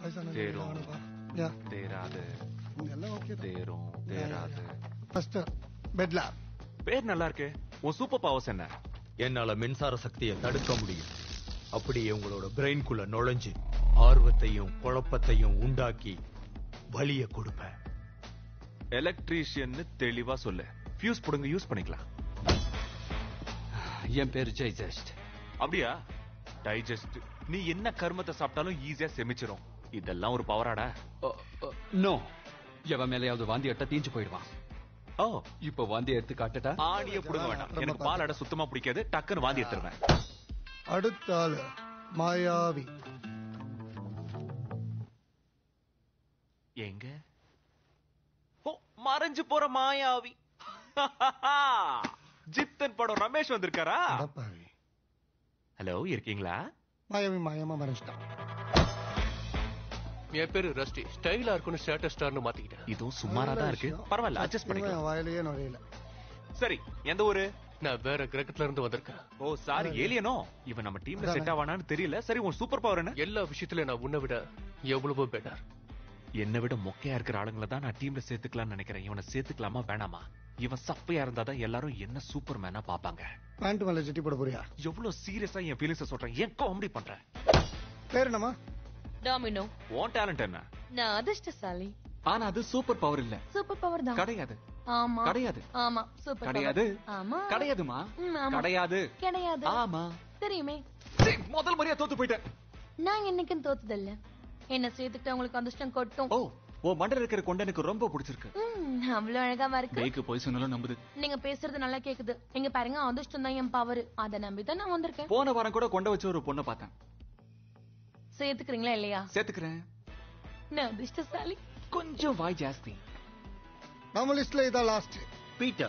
வயசானவங்க தேரும் இருக்காங்கப்பா. யா தேராது இங்கெல்லாம் ஓகே தேரும் தேராது ஃபர்ஸ்ட் பெட்ல பேர் நல்லா இருக்கு உன் சூப்பர் பவர்ஸ் என்ன என்னால மின்சார சக்தியை தடுக்க முடியும் அப்படியே உங்களோட பிரெயின்குள்ள நுழைஞ்சு ஆர்வத்தையும் குழப்பத்தையும் உண்டாக்கி வலிய கொடுப்பேன் எலக்ட்ரீஷியன் தெளிவா சொல்லு ஃபியூஸ் புடுங்க யூஸ் பண்ணிக்கலாம் என் பேரு ஜெய் ஜஸ்ட் அப்படியா டைஜஸ்ட் நீ என்ன கர்மத்தை சாப்பிட்டாலும் ஈஸியா செமிச்சிரும் இதெல்லாம் ஒரு பவராடா நோ எவன் மேலேயாவது வாந்தி எடுத்தா தீஞ்சு போயிடுவான் ஓ இப்ப வாந்தி எடுத்து காட்டட்டா ஆணிய புடுங்க வேண்டாம் எனக்கு பால் அடை சுத்தமா பிடிக்காது டக்குன்னு வாந்தி எடுத்துருவேன் அடுத்த ஆளு மாயாவி எங்க ஓ மறைஞ்சு போற மாயாவி ஜித்தன் படம் ரமேஷ் வந்திருக்காரா அடப்பாவி ஹலோ இருக்கீங்களா மாயாவி மாயமா மறைஞ்சிட்டான் என் பேரு ரஸ்டி ஸ்டைலா இருக்குன்னு ஸ்டேட்டஸ் ஸ்டார்னு மாத்திக்கிட்டேன் இதுவும் சுமாரா தான் இருக்கு பரவாயில்ல அட்ஜஸ்ட் பண்ணிக்கலாம் இவன் வாயிலேயே நுழையல சரி எந்த ஊரு நான் வேற கிரகத்துல இருந்து வந்திருக்கேன் ஓ சாரி ஏலியனோ இவன் நம்ம டீம்ல செட் ஆவானான்னு தெரியல சரி உன் சூப்பர் பவர் என்ன எல்லா விஷயத்திலயும் நான் உன்னை விட எவ்வளவோ பெட்டர் என்னை விட மொக்கையா இருக்கிற ஆளுங்களை தான் நான் டீம்ல சேர்த்துக்கலாம்னு நினைக்கிறேன் இவனை சேர்த்துக்கலாமா வேணாமா இவன் சப்பையா இருந்தாதான் எல்லாரும் என்ன சூப்பர் மேனா பாப்பாங்க பேண்ட் மேல ஜெட்டி போட போறியா எவ்வளவு சீரியஸா என் ஃபீலிங்ஸ் சொல்றேன் ஏன் காமெடி பண்றேன் பேர் என்னமா டாமினோ உன் டேலண்ட் என்ன நான் அதிர்ஷ்டசாலி ஆனா அது சூப்பர் பவர் இல்ல சூப்பர் பவர் தான் கிடையாது ஆமா கிடையாது ஆமா சூப்பர் கிடையாது ஆமா கிடையாதுமா ம், ஆமா. கிடையாது கிடையாது ஆமா தெரியுமே சீ, முதல் முறையா தோத்து போயிட்டேன் நான் என்னைக்கும் தோத்ததில்ல என்ன சேர்த்துக்கிட்டு உங்களுக்கு அதிர்ஷ்டம் கொட்டும் ஓ ஓ மண்டல இருக்கிற கொண்ட எனக்கு ரொம்ப பிடிச்சிருக்கு ம், அவ்வளவு அழகாவா இருக்கு பேய்க்கு போய் சொன்னாலும் நம்புது நீங்க பேசுறது நல்லா கேக்குது எங்க பாருங்க அதிர்ஷ்டம் தான் என் பவர் அத நம்பி தான் நான் வந்திருக்கேன் போன வாரம் கூட கொண்ட வச்சு ஒரு பொண்ணை பார்த்தேன் சேர்த்துக்கிறீங்களா இல்லையா சேர்த்துக்கிறேன் நான் அதிர்ஷ்டசாலி கொஞ்சம் வாய் ஜாஸ்தி நம்ம லிஸ்ட்ல இதான் லாஸ்ட் பீட்டர்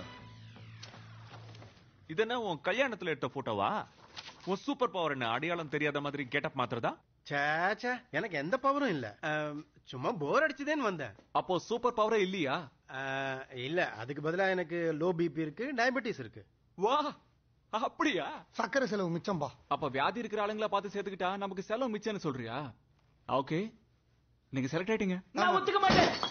இது என்ன உன் கல்யாணத்துல எடுத்த போட்டோவா உன் சூப்பர் பவர் என்ன அடையாளம் தெரியாத மாதிரி கெட்டப் மாத்துறதா ச்சே ச்சே எனக்கு எந்த பவரும் இல்ல அம், சும்மா போர் அடிச்சுதேன்னு வந்தேன் அப்போ சூப்பர் பவரே இல்லையா ஆ, இல்ல அதுக்கு பதிலா எனக்கு லோ பிபி இருக்கு டயபெட்டிஸ் இருக்கு வா அப்படியா சக்கரை செலவு மிச்சம்பா அப்ப வியாதி இருக்கிற ஆளுங்கள பார்த்து சேர்த்துக்கிட்டா நமக்கு செலவு மிச்சம்னு சொல்றியா ஓகே நீங்க செலக்ட் ஆயிட்டீங்க நான் ஒத்துக்க மாட்டேன்